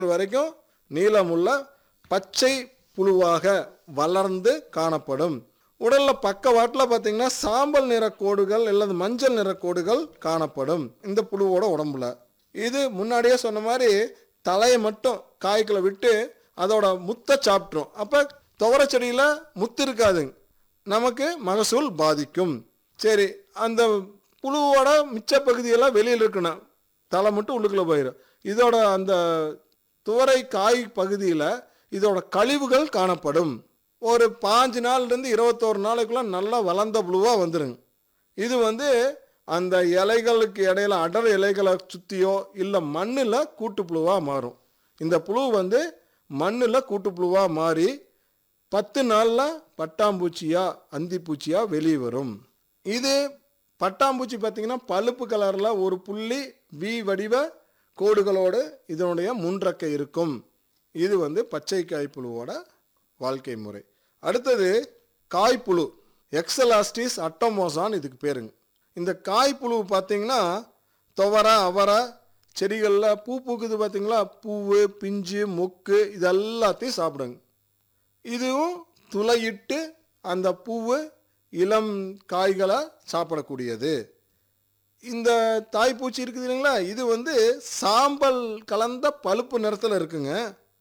வரைக்கும் நீளமுள்ள பச்சை புழுவாக வளர்ந்து காணப்படும் உடல்ல பக்கவாட்டில் பார்த்தீங்கன்னா சாம்பல் நிற கோடுகள் அல்லது மஞ்சள் நிற கோடுகள் காணப்படும் இந்த புழுவோட உடம்புல இது முன்னாடியே சொன்ன மாதிரி தலையை மட்டும் காய்களை விட்டு அதோட முத்தை சாப்பிட்ரும் அப்போ துவர செடியில் முத்து இருக்காதுங்க நமக்கு மகசூல் பாதிக்கும் சரி அந்த புழுவோட மிச்ச பகுதியெல்லாம் வெளியில் இருக்கணும் தலை மட்டும் உள்ளுக்குள்ளே போயிடும் இதோட அந்த துவரை காய் பகுதியில் இதோட கழிவுகள் காணப்படும் ஒரு பாஞ்சு நாள்லேருந்து இருபத்தோரு நாளைக்குள்ள நல்லா வளர்ந்த புழுவாக வந்துருங்க இது வந்து அந்த இலைகளுக்கு இடையில அடர் இலைகளை சுற்றியோ இல்லை மண்ணில் கூட்டுப்புழுவாக மாறும் இந்த புழு வந்து மண்ணில் கூட்டுப்புழுவாக மாறி பத்து நாளில் பட்டாம்பூச்சியா அந்திப்பூச்சியா வெளியே வரும் இது பட்டாம்பூச்சி பார்த்தீங்கன்னா பழுப்பு கலரில் ஒரு புள்ளி வி வடிவ கோடுகளோடு இதனுடைய முன்றக்கை இருக்கும் இது வந்து பச்சை காய்ப்புழுவோட வாழ்க்கை முறை அடுத்தது காய்ப்புழு எக்ஸலாஸ்டிஸ் அட்டமோசான் இதுக்கு பேருங்க இந்த காய்ப்புழு பார்த்தீங்கன்னா துவரை அவரை செடிகளில் பூ பூக்குது பார்த்தீங்களா பூவு பிஞ்சு மொக்கு இது எல்லாத்தையும் சாப்பிடுங்க இதுவும் துளையிட்டு அந்த பூவு இளம் காய்களை சாப்பிடக்கூடியது இந்த தாய்ப்பூச்சி இருக்குது இல்லைங்களா இது வந்து சாம்பல் கலந்த பழுப்பு நிறத்தில் இருக்குங்க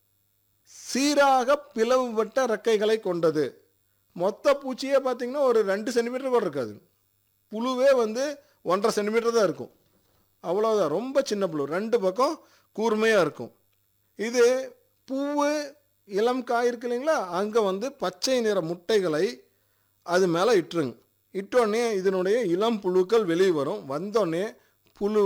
சீராக பிளவுபட்ட ரெக்கைகளை கொண்டது மொத்த பூச்சியே பார்த்தீங்கன்னா ஒரு ரெண்டு சென்டிமீட்டர் கூட இருக்காது புழுவே வந்து ஒன்றரை சென்டிமீட்டர் தான் இருக்கும் அவ்வளோதான் ரொம்ப சின்ன புழு ரெண்டு பக்கம் கூர்மையாக இருக்கும் இது பூவு இளம் காய் இருக்கு இல்லைங்களா அங்கே வந்து பச்சை நிற முட்டைகளை அது மேலே இட்டுருங்க இட்டோடனே இதனுடைய இளம் புழுக்கள் வெளியே வரும் வந்தோடனே புழு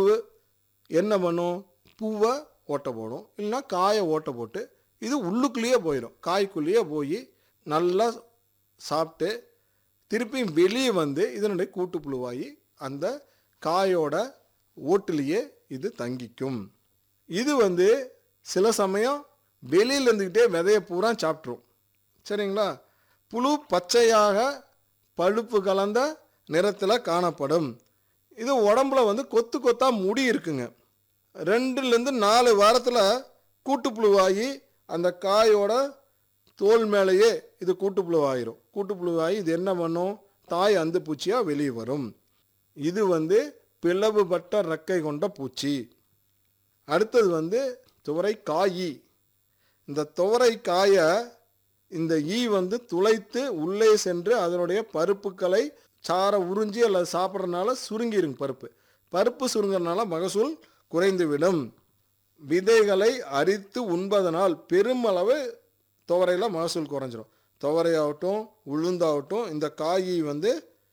என்ன பண்ணும் பூவை ஓட்ட போடும் இல்லைன்னா காயை ஓட்ட போட்டு இது உள்ளுக்குள்ளேயே போயிடும் காய்க்குள்ளேயே போய் நல்லா சாப்பிட்டு திருப்பியும் வெளியே வந்து இதனுடைய கூட்டுப்புழுவாகி அந்த காயோட ஓட்டுலேயே இது தங்கிக்கும் இது வந்து சில சமயம் வெளியில் இருந்துக்கிட்டே விதைய பூரா சாப்பிட்ரும் சரிங்களா புழு பச்சையாக பழுப்பு கலந்த நிறத்தில் காணப்படும் இது உடம்புல வந்து கொத்து கொத்தா முடி இருக்குங்க ரெண்டுலேருந்து நாலு வாரத்தில் கூட்டுப்புழுவாகி அந்த காயோட தோல் மேலேயே இது கூட்டுப்புழுவாயிரும் கூட்டுப்புழுவாகி இது என்ன பண்ணும் தாய் அந்த பூச்சியாக வெளியே வரும் இது வந்து பிளவுபட்ட ரெக்கை கொண்ட பூச்சி அடுத்தது வந்து துவரை காயி இந்த துவரை காயை இந்த ஈ வந்து துளைத்து உள்ளே சென்று அதனுடைய பருப்புகளை சாரை உறிஞ்சி அல்லது சாப்பிட்றதுனால சுருங்கிருங்க பருப்பு பருப்பு சுருங்கிறதுனால மகசூல் குறைந்துவிடும் விதைகளை அரித்து உண்பதனால் பெருமளவு துவரையில் மகசூல் குறைஞ்சிரும் துவரையாகட்டும் உளுந்தாகட்டும் இந்த காய் வந்து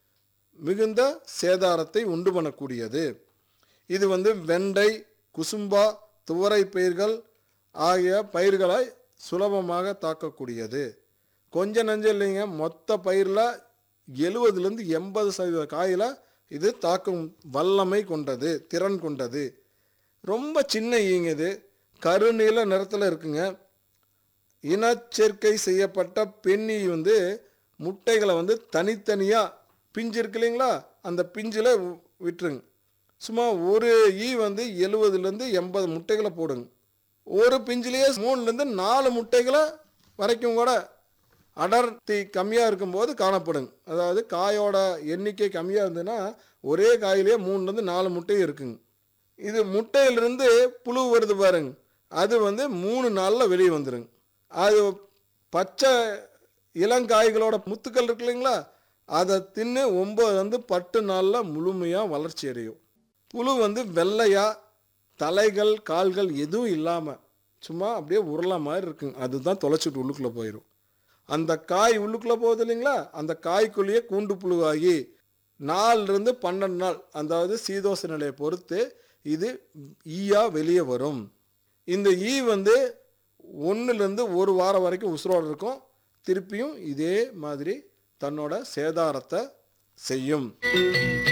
மிகுந்த சேதாரத்தை உண்டு பண்ணக்கூடியது இது வந்து வெண்டை குசும்பா துவரை பயிர்கள் ஆகிய பயிர்களை சுலபமாக தாக்கக்கூடியது கொஞ்ச நஞ்சம் இல்லைங்க மொத்த பயிரில் எழுபதுலேருந்து எண்பது சதவீத காயில் இது தாக்கும் வல்லமை கொண்டது திறன் கொண்டது ரொம்ப சின்ன ஈங்க இது கருநீல நிறத்தில் இருக்குங்க இனச்சேர்க்கை செய்யப்பட்ட பெண்ணி வந்து முட்டைகளை வந்து தனித்தனியாக பிஞ்சு இருக்கு இல்லைங்களா அந்த பிஞ்சில் விட்டுருங்க சும்மா ஒரு ஈ வந்து எழுபதுலேருந்து எண்பது முட்டைகளை போடுங்க ஒரு பிஞ்சிலேயே மூணுலேருந்து நாலு முட்டைகளை வரைக்கும் கூட அடர்த்தி கம்மியாக இருக்கும்போது காணப்படுங்க அதாவது காயோட எண்ணிக்கை கம்மியாக இருந்ததுன்னா ஒரே காயிலே மூணுலேருந்து நாலு முட்டை இருக்குங்க இது முட்டையிலிருந்து புழு வருது பாருங்க அது வந்து மூணு நாளில் வெளியே வந்துருங்க அது பச்சை இளங்காய்களோட முத்துக்கள் இருக்கு இல்லைங்களா அதை தின்னு ஒம்பதுலேருந்து பத்து நாளில் முழுமையாக வளர்ச்சி அடையும் புழு வந்து வெள்ளையா தலைகள் கால்கள் எதுவும் இல்லாமல் சும்மா அப்படியே உருளை மாதிரி இருக்குங்க அதுதான் தொலைச்சிட்டு உள்ளுக்குள்ளே போயிடும் அந்த காய் உள்ளுக்குள்ளே போகுது இல்லைங்களா அந்த காய்க்குள்ளேயே கூண்டு புழுவாகி நாலுலேருந்து பன்னெண்டு நாள் அதாவது சீதோச நிலையை பொறுத்து இது ஈயா வெளியே வரும் இந்த ஈ வந்து ஒன்றுலேருந்து ஒரு வாரம் வரைக்கும் உசுரோடு இருக்கும் திருப்பியும் இதே மாதிரி தன்னோட சேதாரத்தை செய்யும்